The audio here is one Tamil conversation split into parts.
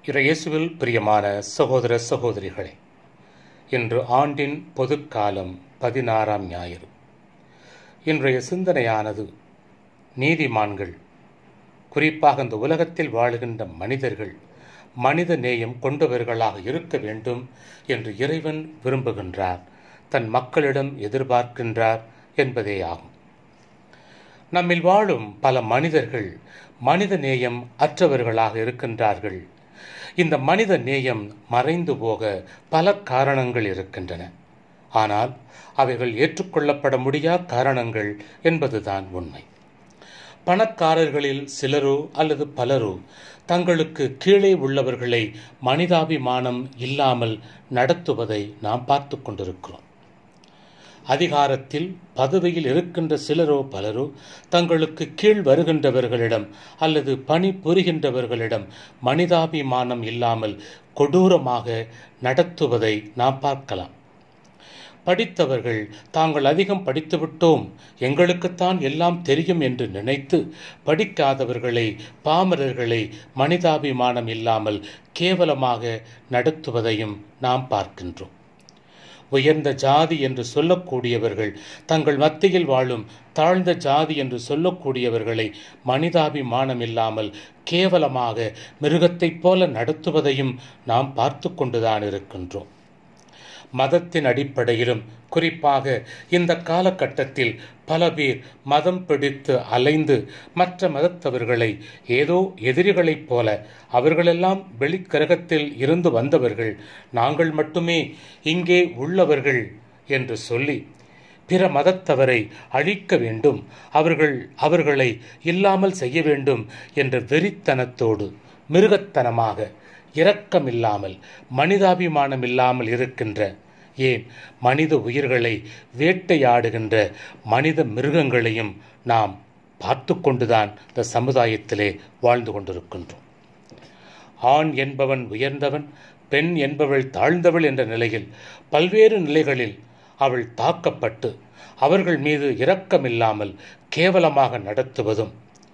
இறையேசுவில் பிரியமான சகோதர சகோதரிகளே இன்று ஆண்டின் பொதுக்காலம் பதினாறாம் ஞாயிறு இன்றைய சிந்தனையானது நீதிமான்கள் குறிப்பாக இந்த உலகத்தில் வாழுகின்ற மனிதர்கள் மனித நேயம் கொண்டவர்களாக இருக்க வேண்டும் என்று இறைவன் விரும்புகின்றார் தன் மக்களிடம் எதிர்பார்க்கின்றார் என்பதே ஆகும் நம்மில் வாழும் பல மனிதர்கள் மனித நேயம் அற்றவர்களாக இருக்கின்றார்கள் இந்த மனித நேயம் மறைந்து போக பல காரணங்கள் இருக்கின்றன ஆனால் அவைகள் ஏற்றுக்கொள்ளப்பட முடியா காரணங்கள் என்பதுதான் உண்மை பணக்காரர்களில் சிலரோ அல்லது பலரோ தங்களுக்கு கீழே உள்ளவர்களை மனிதாபிமானம் இல்லாமல் நடத்துவதை நாம் பார்த்து கொண்டிருக்கிறோம் அதிகாரத்தில் பதவியில் இருக்கின்ற சிலரோ பலரோ தங்களுக்கு கீழ் வருகின்றவர்களிடம் அல்லது பணி புரிகின்றவர்களிடம் மனிதாபிமானம் இல்லாமல் கொடூரமாக நடத்துவதை நாம் பார்க்கலாம் படித்தவர்கள் தாங்கள் அதிகம் படித்துவிட்டோம் எங்களுக்குத்தான் எல்லாம் தெரியும் என்று நினைத்து படிக்காதவர்களை பாமரர்களை மனிதாபிமானம் இல்லாமல் கேவலமாக நடத்துவதையும் நாம் பார்க்கின்றோம் உயர்ந்த ஜாதி என்று சொல்லக்கூடியவர்கள் தங்கள் மத்தியில் வாழும் தாழ்ந்த ஜாதி என்று சொல்லக்கூடியவர்களை மனிதாபிமானம் இல்லாமல் கேவலமாக மிருகத்தைப் போல நடத்துவதையும் நாம் பார்த்து கொண்டுதான் இருக்கின்றோம் மதத்தின் அடிப்படையிலும் குறிப்பாக இந்த காலகட்டத்தில் பல பேர் மதம் பிடித்து அலைந்து மற்ற மதத்தவர்களை ஏதோ எதிரிகளைப் போல அவர்களெல்லாம் வெளிக்கிரகத்தில் இருந்து வந்தவர்கள் நாங்கள் மட்டுமே இங்கே உள்ளவர்கள் என்று சொல்லி பிற மதத்தவரை அழிக்க வேண்டும் அவர்கள் அவர்களை இல்லாமல் செய்ய வேண்டும் என்ற வெறித்தனத்தோடு மிருகத்தனமாக இரக்கமில்லாமல் மனிதாபிமானம் இல்லாமல் இருக்கின்ற ஏன் மனித உயிர்களை வேட்டையாடுகின்ற மனித மிருகங்களையும் நாம் பார்த்து கொண்டுதான் இந்த சமுதாயத்திலே வாழ்ந்து கொண்டிருக்கின்றோம் ஆண் என்பவன் உயர்ந்தவன் பெண் என்பவள் தாழ்ந்தவள் என்ற நிலையில் பல்வேறு நிலைகளில் அவள் தாக்கப்பட்டு அவர்கள் மீது இரக்கமில்லாமல் கேவலமாக நடத்துவதும்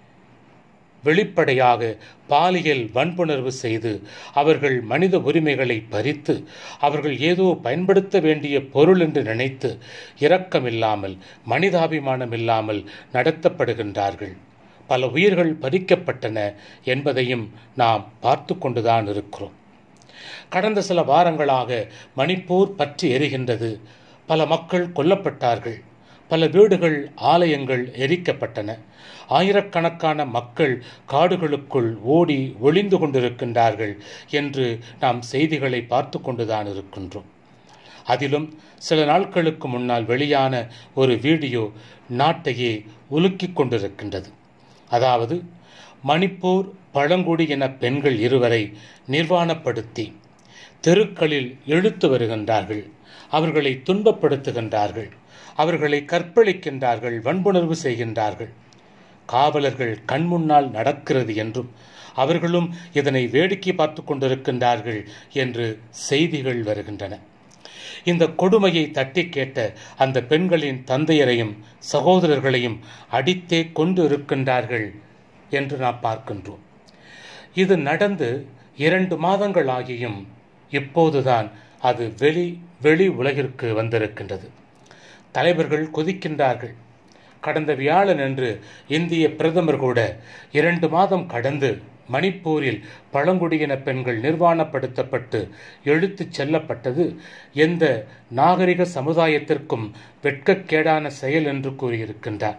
வெளிப்படையாக பாலியல் வன்புணர்வு செய்து அவர்கள் மனித உரிமைகளை பறித்து அவர்கள் ஏதோ பயன்படுத்த வேண்டிய பொருள் என்று நினைத்து இரக்கமில்லாமல் மனிதாபிமானம் இல்லாமல் நடத்தப்படுகின்றார்கள் பல உயிர்கள் பறிக்கப்பட்டன என்பதையும் நாம் பார்த்து கொண்டுதான் இருக்கிறோம் கடந்த சில வாரங்களாக மணிப்பூர் பற்றி எரிகின்றது பல மக்கள் கொல்லப்பட்டார்கள் பல வீடுகள் ஆலயங்கள் எரிக்கப்பட்டன ஆயிரக்கணக்கான மக்கள் காடுகளுக்குள் ஓடி ஒளிந்து கொண்டிருக்கின்றார்கள் என்று நாம் செய்திகளை பார்த்து கொண்டுதான் இருக்கின்றோம் அதிலும் சில நாட்களுக்கு முன்னால் வெளியான ஒரு வீடியோ நாட்டையே உலுக்கிக் கொண்டிருக்கின்றது அதாவது மணிப்பூர் பழங்குடியின பெண்கள் இருவரை நிர்வாணப்படுத்தி தெருக்களில் இழுத்து வருகின்றார்கள் அவர்களை துன்பப்படுத்துகின்றார்கள் அவர்களை கற்பழிக்கின்றார்கள் வன்புணர்வு செய்கின்றார்கள் காவலர்கள் கண்முன்னால் நடக்கிறது என்றும் அவர்களும் இதனை வேடிக்கை பார்த்து கொண்டிருக்கின்றார்கள் என்று செய்திகள் வருகின்றன இந்த கொடுமையை தட்டி கேட்ட அந்த பெண்களின் தந்தையரையும் சகோதரர்களையும் அடித்தே கொண்டு இருக்கின்றார்கள் என்று நாம் பார்க்கின்றோம் இது நடந்து இரண்டு மாதங்கள் ஆகியும் இப்போதுதான் அது வெளி வெளி உலகிற்கு வந்திருக்கின்றது தலைவர்கள் கொதிக்கின்றார்கள் கடந்த வியாழன் என்று இந்திய பிரதமர் கூட இரண்டு மாதம் கடந்து மணிப்பூரில் பழங்குடியின பெண்கள் நிர்வாணப்படுத்தப்பட்டு இழுத்துச் செல்லப்பட்டது எந்த நாகரிக சமுதாயத்திற்கும் வெட்கக்கேடான செயல் என்று கூறியிருக்கின்றார்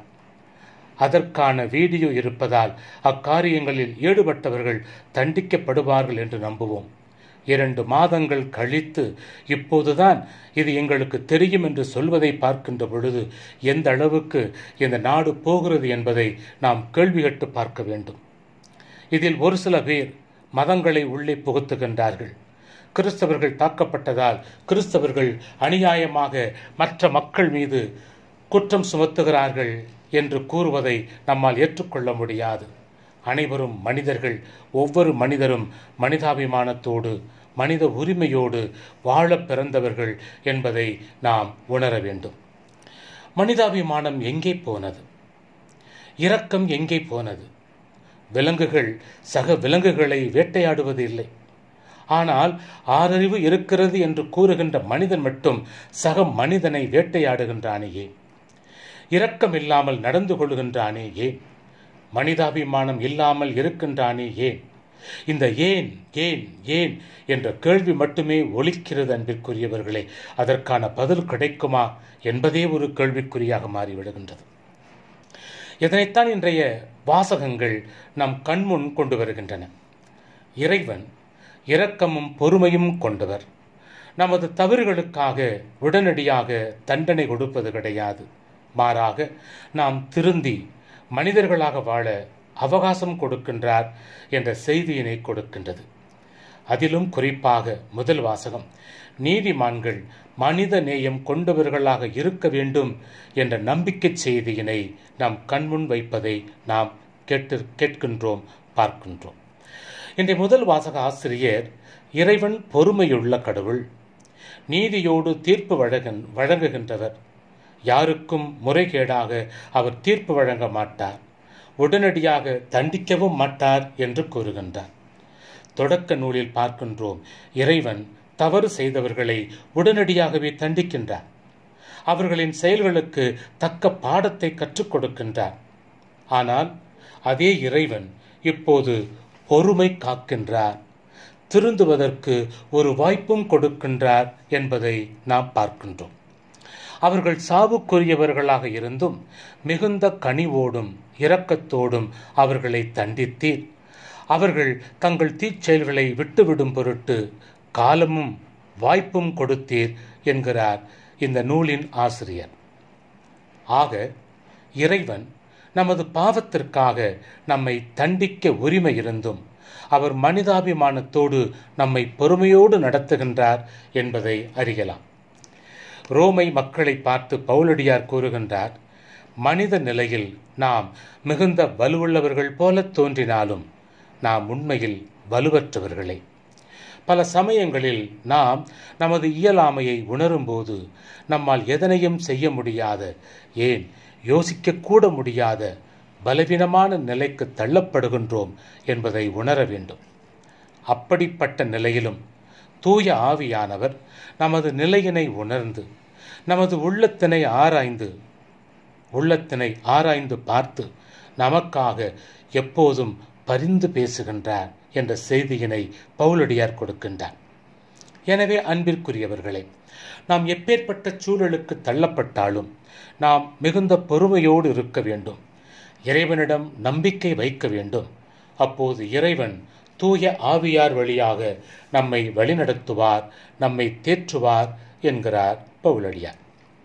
அதற்கான வீடியோ இருப்பதால் அக்காரியங்களில் ஈடுபட்டவர்கள் தண்டிக்கப்படுவார்கள் என்று நம்புவோம் இரண்டு மாதங்கள் கழித்து இப்போதுதான் இது எங்களுக்கு தெரியும் என்று சொல்வதை பார்க்கின்ற பொழுது எந்த அளவுக்கு இந்த நாடு போகிறது என்பதை நாம் கேள்வி கேட்டு பார்க்க வேண்டும் இதில் ஒரு சில பேர் மதங்களை உள்ளே புகுத்துகின்றார்கள் கிறிஸ்தவர்கள் தாக்கப்பட்டதால் கிறிஸ்தவர்கள் அநியாயமாக மற்ற மக்கள் மீது குற்றம் சுமத்துகிறார்கள் என்று கூறுவதை நம்மால் ஏற்றுக்கொள்ள முடியாது அனைவரும் மனிதர்கள் ஒவ்வொரு மனிதரும் மனிதாபிமானத்தோடு மனித உரிமையோடு வாழ பிறந்தவர்கள் என்பதை நாம் உணர வேண்டும் மனிதாபிமானம் எங்கே போனது இரக்கம் எங்கே போனது விலங்குகள் சக விலங்குகளை வேட்டையாடுவது இல்லை ஆனால் ஆறறிவு இருக்கிறது என்று கூறுகின்ற மனிதன் மட்டும் சக மனிதனை வேட்டையாடுகின்றானே ஏன் இரக்கம் இல்லாமல் நடந்து கொள்கின்றானே ஏன் மனிதாபிமானம் இல்லாமல் இருக்கின்றானே ஏன் இந்த ஏன் ஏன் ஏன் என்ற கேள்வி மட்டுமே ஒலிக்கிறது அன்பிற்குரியவர்களே அதற்கான பதில் கிடைக்குமா என்பதே ஒரு கேள்விக்குறியாக மாறிவிடுகின்றது இதனைத்தான் இன்றைய வாசகங்கள் நம் கண்முன் கொண்டு வருகின்றன இறைவன் இரக்கமும் பொறுமையும் கொண்டவர் நமது தவறுகளுக்காக உடனடியாக தண்டனை கொடுப்பது கிடையாது மாறாக நாம் திருந்தி மனிதர்களாக வாழ அவகாசம் கொடுக்கின்றார் என்ற செய்தியினை கொடுக்கின்றது அதிலும் குறிப்பாக முதல் வாசகம் நீதிமான்கள் மனித நேயம் கொண்டவர்களாக இருக்க வேண்டும் என்ற நம்பிக்கை செய்தியினை நாம் கண்முன் வைப்பதை நாம் கேட்டு கேட்கின்றோம் பார்க்கின்றோம் இன்றைய முதல் வாசக ஆசிரியர் இறைவன் பொறுமையுள்ள கடவுள் நீதியோடு தீர்ப்பு வழங்க வழங்குகின்றவர் யாருக்கும் முறைகேடாக அவர் தீர்ப்பு வழங்க மாட்டார் உடனடியாக தண்டிக்கவும் மாட்டார் என்று கூறுகின்றார் தொடக்க நூலில் பார்க்கின்றோம் இறைவன் தவறு செய்தவர்களை உடனடியாகவே தண்டிக்கின்றார் அவர்களின் செயல்களுக்கு தக்க பாடத்தை கற்றுக் கொடுக்கின்றார் ஆனால் அதே இறைவன் இப்போது பொறுமை காக்கின்றார் திருந்துவதற்கு ஒரு வாய்ப்பும் கொடுக்கின்றார் என்பதை நாம் பார்க்கின்றோம் அவர்கள் சாவுக்குரியவர்களாக இருந்தும் மிகுந்த கனிவோடும் இரக்கத்தோடும் அவர்களை தண்டித்தீர் அவர்கள் தங்கள் தீச்செயல்களை விட்டுவிடும் பொருட்டு காலமும் வாய்ப்பும் கொடுத்தீர் என்கிறார் இந்த நூலின் ஆசிரியர் ஆக இறைவன் நமது பாவத்திற்காக நம்மை தண்டிக்க உரிமை இருந்தும் அவர் மனிதாபிமானத்தோடு நம்மை பொறுமையோடு நடத்துகின்றார் என்பதை அறியலாம் ரோமை மக்களை பார்த்து பவுலடியார் கூறுகின்றார் மனித நிலையில் நாம் மிகுந்த வலுவுள்ளவர்கள் போல தோன்றினாலும் நாம் உண்மையில் வலுவற்றவர்களே பல சமயங்களில் நாம் நமது இயலாமையை உணரும்போது நம்மால் எதனையும் செய்ய முடியாத ஏன் யோசிக்கக்கூட முடியாத பலவீனமான நிலைக்கு தள்ளப்படுகின்றோம் என்பதை உணர வேண்டும் அப்படிப்பட்ட நிலையிலும் தூய ஆவியானவர் நமது நிலையினை உணர்ந்து நமது உள்ளத்தினை ஆராய்ந்து உள்ளத்தினை ஆராய்ந்து பார்த்து நமக்காக எப்போதும் பரிந்து பேசுகின்றார் என்ற செய்தியினை பவுலடியார் கொடுக்கின்றார் எனவே அன்பிற்குரியவர்களே நாம் எப்பேற்பட்ட சூழலுக்கு தள்ளப்பட்டாலும் நாம் மிகுந்த பொறுமையோடு இருக்க வேண்டும் இறைவனிடம் நம்பிக்கை வைக்க வேண்டும் அப்போது இறைவன் தூய ஆவியார் வழியாக நம்மை வழிநடத்துவார் நம்மை தேற்றுவார் என்கிறார் பவுலடியார்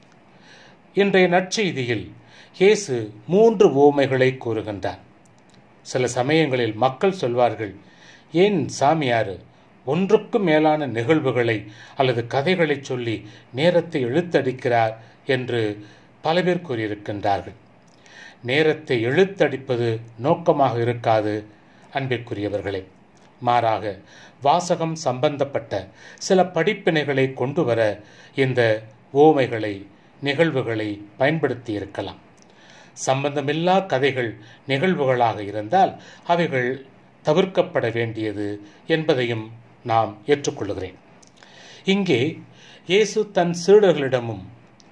இன்றைய நற்செய்தியில் இயேசு மூன்று ஓமைகளை கூறுகின்றார் சில சமயங்களில் மக்கள் சொல்வார்கள் ஏன் சாமியார் ஒன்றுக்கும் மேலான நிகழ்வுகளை அல்லது கதைகளை சொல்லி நேரத்தை இழுத்தடிக்கிறார் என்று பல பேர் கூறியிருக்கின்றார்கள் நேரத்தை இழுத்தடிப்பது நோக்கமாக இருக்காது அன்பிற்குரியவர்களே மாறாக வாசகம் சம்பந்தப்பட்ட சில படிப்பினைகளை கொண்டு வர இந்த ஓமைகளை நிகழ்வுகளை பயன்படுத்தி இருக்கலாம் சம்பந்தமில்லா கதைகள் நிகழ்வுகளாக இருந்தால் அவைகள் தவிர்க்கப்பட வேண்டியது என்பதையும் நாம் ஏற்றுக்கொள்கிறேன் இங்கே இயேசு தன் சீடர்களிடமும்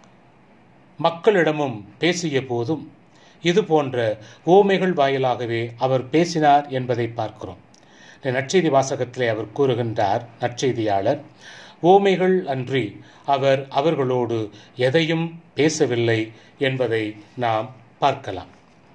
மக்களிடமும் பேசிய போதும் இது போன்ற ஓமைகள் வாயிலாகவே அவர் பேசினார் என்பதை பார்க்கிறோம் இந்த நற்செய்தி வாசகத்திலே அவர் கூறுகின்றார் நற்செய்தியாளர் ஓமைகள் அன்றி அவர் அவர்களோடு எதையும் பேசவில்லை என்பதை நாம் பார்க்கலாம்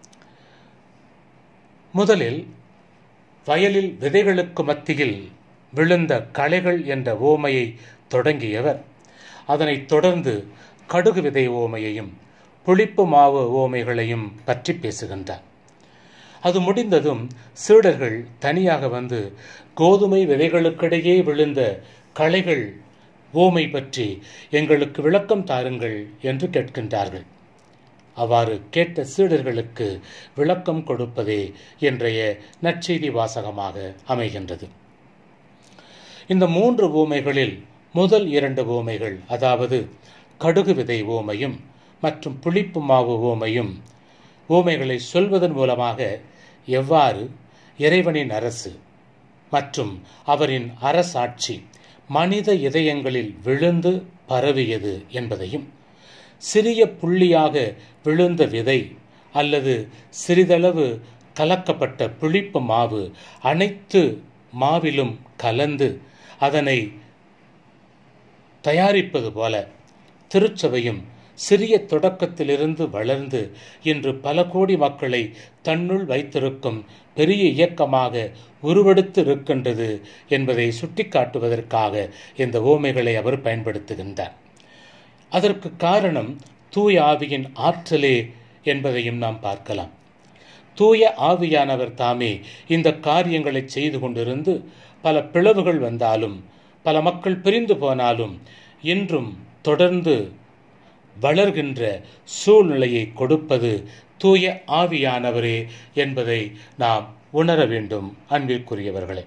முதலில் வயலில் விதைகளுக்கு மத்தியில் விழுந்த களைகள் என்ற ஓமையை தொடங்கியவர் அதனைத் தொடர்ந்து கடுகு விதை ஓமையையும் புளிப்பு மாவு ஓமைகளையும் பற்றி பேசுகின்றார் அது முடிந்ததும் சீடர்கள் தனியாக வந்து கோதுமை விதைகளுக்கிடையே விழுந்த களைகள் ஓமை பற்றி எங்களுக்கு விளக்கம் தாருங்கள் என்று கேட்கின்றார்கள் அவ்வாறு கேட்ட சீடர்களுக்கு விளக்கம் கொடுப்பதே இன்றைய நற்செய்தி வாசகமாக அமைகின்றது இந்த மூன்று ஓமைகளில் முதல் இரண்டு ஓமைகள் அதாவது கடுகு விதை ஓமையும் மற்றும் புளிப்பு மாவு ஓமையும் ஓமைகளை சொல்வதன் மூலமாக எவ்வாறு இறைவனின் அரசு மற்றும் அவரின் அரசாட்சி மனித இதயங்களில் விழுந்து பரவியது என்பதையும் சிறிய புள்ளியாக விழுந்த விதை அல்லது சிறிதளவு கலக்கப்பட்ட புளிப்பு மாவு அனைத்து மாவிலும் கலந்து அதனை தயாரிப்பது போல திருச்சபையும் சிறிய தொடக்கத்திலிருந்து வளர்ந்து இன்று பல கோடி மக்களை தன்னுள் வைத்திருக்கும் பெரிய இயக்கமாக உருவெடுத்து இருக்கின்றது என்பதை சுட்டிக்காட்டுவதற்காக இந்த ஓமைகளை அவர் பயன்படுத்துகின்றார் அதற்கு காரணம் தூய ஆவியின் ஆற்றலே என்பதையும் நாம் பார்க்கலாம் தூய ஆவியானவர் தாமே இந்த காரியங்களை செய்து கொண்டிருந்து பல பிளவுகள் வந்தாலும் பல மக்கள் பிரிந்து போனாலும் இன்றும் தொடர்ந்து வளர்கின்ற சூழ்நிலையை கொடுப்பது தூய ஆவியானவரே என்பதை நாம் உணர வேண்டும் அன்பிற்குரியவர்களே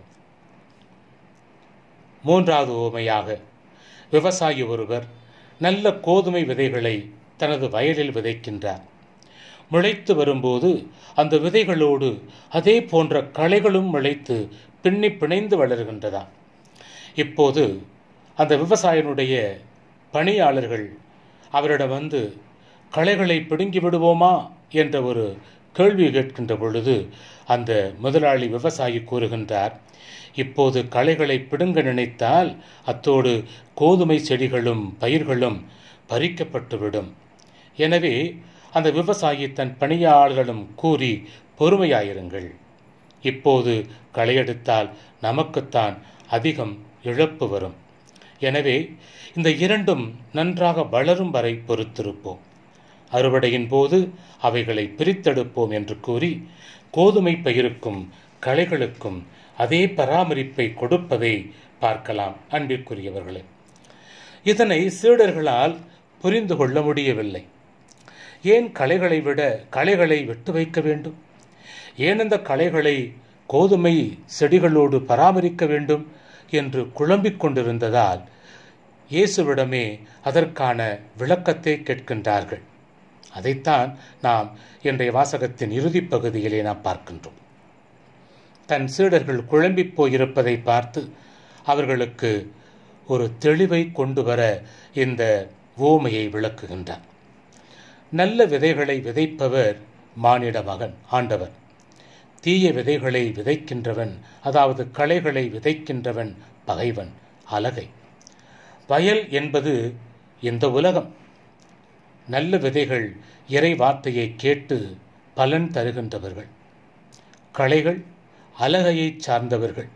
மூன்றாவது ஓமையாக விவசாயி ஒருவர் நல்ல கோதுமை விதைகளை தனது வயலில் விதைக்கின்றார் முளைத்து வரும்போது அந்த விதைகளோடு அதே போன்ற களைகளும் முளைத்து பின்னி பிணைந்து வளர்கின்றதா இப்போது அந்த விவசாயினுடைய பணியாளர்கள் அவரிடம் வந்து களைகளை பிடுங்கி விடுவோமா என்ற ஒரு கேள்வி கேட்கின்ற பொழுது அந்த முதலாளி விவசாயி கூறுகின்றார் இப்போது களைகளை பிடுங்க நினைத்தால் அத்தோடு கோதுமை செடிகளும் பயிர்களும் பறிக்கப்பட்டுவிடும் எனவே அந்த விவசாயி தன் பணியாளர்களும் கூறி பொறுமையாயிருங்கள் இப்போது களையெடுத்தால் நமக்குத்தான் அதிகம் இழப்பு வரும் எனவே இந்த இரண்டும் நன்றாக வளரும் வரை பொறுத்திருப்போம் அறுவடையின் போது அவைகளை பிரித்தெடுப்போம் என்று கூறி கோதுமை பயிருக்கும் களைகளுக்கும் அதே பராமரிப்பை கொடுப்பதை பார்க்கலாம் அன்பிற்குரியவர்களே இதனை சீடர்களால் புரிந்து கொள்ள முடியவில்லை ஏன் களைகளை விட களைகளை விட்டு வைக்க வேண்டும் ஏன் இந்த களைகளை கோதுமை செடிகளோடு பராமரிக்க வேண்டும் என்று குழம்பிக் கொண்டிருந்ததால் இயேசுவிடமே அதற்கான விளக்கத்தை கேட்கின்றார்கள் அதைத்தான் நாம் இன்றைய வாசகத்தின் இறுதிப் பகுதியிலே நாம் பார்க்கின்றோம் தன் சீடர்கள் குழம்பிப் போயிருப்பதை பார்த்து அவர்களுக்கு ஒரு தெளிவை கொண்டு வர இந்த ஓமையை விளக்குகின்றார் நல்ல விதைகளை விதைப்பவர் மானிட மகன் ஆண்டவர் தீய விதைகளை விதைக்கின்றவன் அதாவது களைகளை விதைக்கின்றவன் பகைவன் அலகை வயல் என்பது இந்த உலகம் நல்ல விதைகள் இறை வார்த்தையை கேட்டு பலன் தருகின்றவர்கள் களைகள் அலகையை சார்ந்தவர்கள்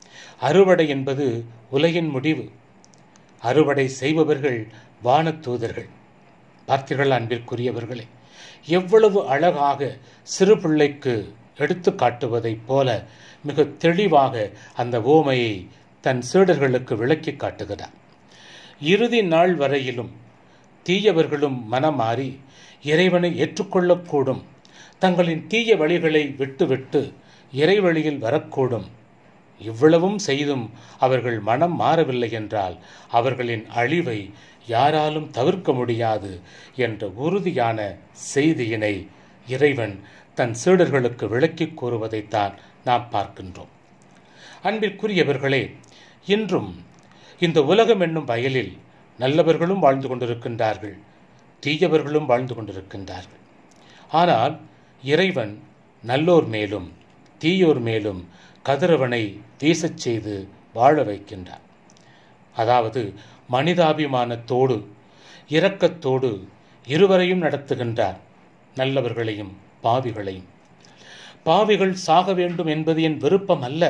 அறுவடை என்பது உலகின் முடிவு அறுவடை செய்பவர்கள் வானத்தூதர்கள் பார்த்தீர்கள் அன்பிற்குரியவர்களே எவ்வளவு அழகாக சிறு பிள்ளைக்கு எடுத்து காட்டுவதைப் போல மிக தெளிவாக அந்த ஓமையை தன் சீடர்களுக்கு விளக்கி காட்டுகிறார் இறுதி நாள் வரையிலும் தீயவர்களும் மனம் மாறி இறைவனை ஏற்றுக்கொள்ளக்கூடும் தங்களின் தீய வழிகளை விட்டுவிட்டு இறைவழியில் வரக்கூடும் இவ்வளவும் செய்தும் அவர்கள் மனம் மாறவில்லை என்றால் அவர்களின் அழிவை யாராலும் தவிர்க்க முடியாது என்ற உறுதியான செய்தியினை இறைவன் தன் சீடர்களுக்கு விளக்கிக் கூறுவதைத்தான் நாம் பார்க்கின்றோம் அன்பிற்குரியவர்களே இன்றும் இந்த உலகம் என்னும் வயலில் நல்லவர்களும் வாழ்ந்து கொண்டிருக்கின்றார்கள் தீயவர்களும் வாழ்ந்து கொண்டிருக்கின்றார்கள் ஆனால் இறைவன் நல்லோர் மேலும் தீயோர் மேலும் கதிரவனை வீசச் செய்து வாழ வைக்கின்றார் அதாவது மனிதாபிமானத்தோடு இரக்கத்தோடு இருவரையும் நடத்துகின்றார் நல்லவர்களையும் பாவிகளையும் பாவிகள் சாக வேண்டும் என்பது என் விருப்பம் அல்ல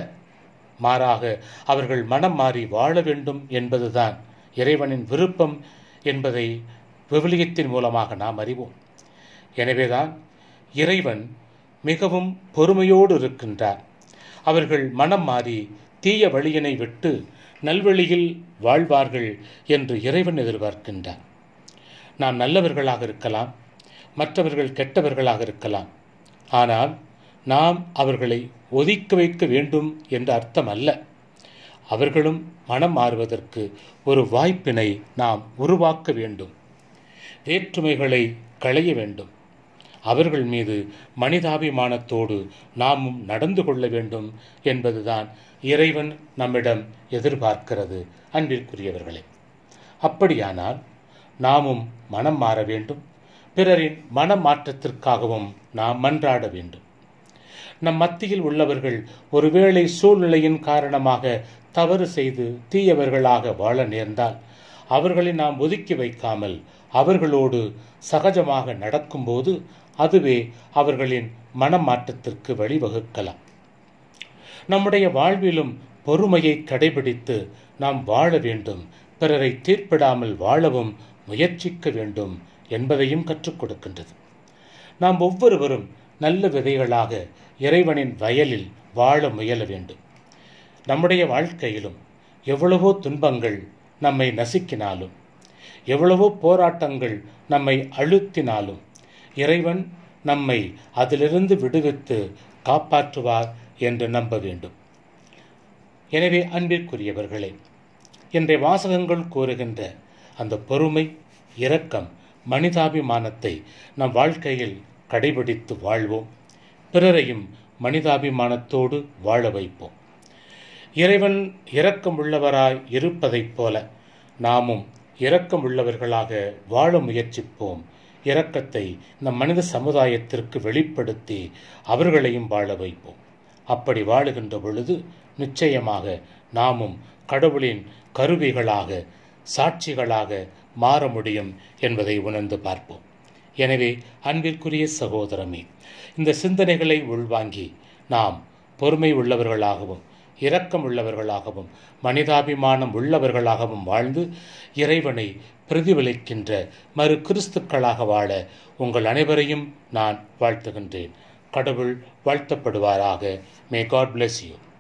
மாறாக அவர்கள் மனம் மாறி வாழ வேண்டும் என்பதுதான் இறைவனின் விருப்பம் என்பதை விவிலியத்தின் மூலமாக நாம் அறிவோம் எனவேதான் இறைவன் மிகவும் பொறுமையோடு இருக்கின்றார் அவர்கள் மனம் மாறி தீய வழியினை விட்டு நல்வழியில் வாழ்வார்கள் என்று இறைவன் எதிர்பார்க்கின்றார் நாம் நல்லவர்களாக இருக்கலாம் மற்றவர்கள் கெட்டவர்களாக இருக்கலாம் ஆனால் நாம் அவர்களை ஒதுக்கி வைக்க வேண்டும் என்ற அர்த்தம் அல்ல அவர்களும் மனம் மாறுவதற்கு ஒரு வாய்ப்பினை நாம் உருவாக்க வேண்டும் வேற்றுமைகளை களைய வேண்டும் அவர்கள் மீது மனிதாபிமானத்தோடு நாமும் நடந்து கொள்ள வேண்டும் என்பதுதான் இறைவன் நம்மிடம் எதிர்பார்க்கிறது அன்பிற்குரியவர்களே அப்படியானால் நாமும் மனம் மாற வேண்டும் பிறரின் மனமாற்றத்திற்காகவும் நாம் மன்றாட வேண்டும் நம் மத்தியில் உள்ளவர்கள் ஒருவேளை சூழ்நிலையின் காரணமாக தவறு செய்து தீயவர்களாக வாழ நேர்ந்தால் அவர்களை நாம் ஒதுக்கி வைக்காமல் அவர்களோடு சகஜமாக நடக்கும்போது அதுவே அவர்களின் மனமாற்றத்திற்கு வழிவகுக்கலாம் நம்முடைய வாழ்விலும் பொறுமையை கடைபிடித்து நாம் வாழ வேண்டும் பிறரை தீர்ப்பிடாமல் வாழவும் முயற்சிக்க வேண்டும் என்பதையும் கற்றுக் கொடுக்கின்றது நாம் ஒவ்வொருவரும் நல்ல விதைகளாக இறைவனின் வயலில் வாழ முயல வேண்டும் நம்முடைய வாழ்க்கையிலும் எவ்வளவோ துன்பங்கள் நம்மை நசுக்கினாலும் எவ்வளவோ போராட்டங்கள் நம்மை அழுத்தினாலும் இறைவன் நம்மை அதிலிருந்து விடுவித்து காப்பாற்றுவார் என்று நம்ப வேண்டும் எனவே அன்பிற்குரியவர்களே இன்றைய வாசகங்கள் கூறுகின்ற அந்த பொறுமை இரக்கம் மனிதாபிமானத்தை நம் வாழ்க்கையில் கடைபிடித்து வாழ்வோம் பிறரையும் மனிதாபிமானத்தோடு வாழ வைப்போம் இறைவன் இரக்கம் உள்ளவராய் இருப்பதைப் போல நாமும் இரக்கம் உள்ளவர்களாக வாழ முயற்சிப்போம் இரக்கத்தை நம் மனித சமுதாயத்திற்கு வெளிப்படுத்தி அவர்களையும் வாழ வைப்போம் அப்படி வாழுகின்ற பொழுது நிச்சயமாக நாமும் கடவுளின் கருவிகளாக சாட்சிகளாக மாற முடியும் என்பதை உணர்ந்து பார்ப்போம் எனவே அன்பிற்குரிய சகோதரமே இந்த சிந்தனைகளை உள்வாங்கி நாம் பொறுமை உள்ளவர்களாகவும் இரக்கம் உள்ளவர்களாகவும் மனிதாபிமானம் உள்ளவர்களாகவும் வாழ்ந்து இறைவனை பிரதிபலிக்கின்ற மறு கிறிஸ்துக்களாக வாழ உங்கள் அனைவரையும் நான் வாழ்த்துகின்றேன் கடவுள் வாழ்த்தப்படுவாராக மே காட் பிளஸ் யூ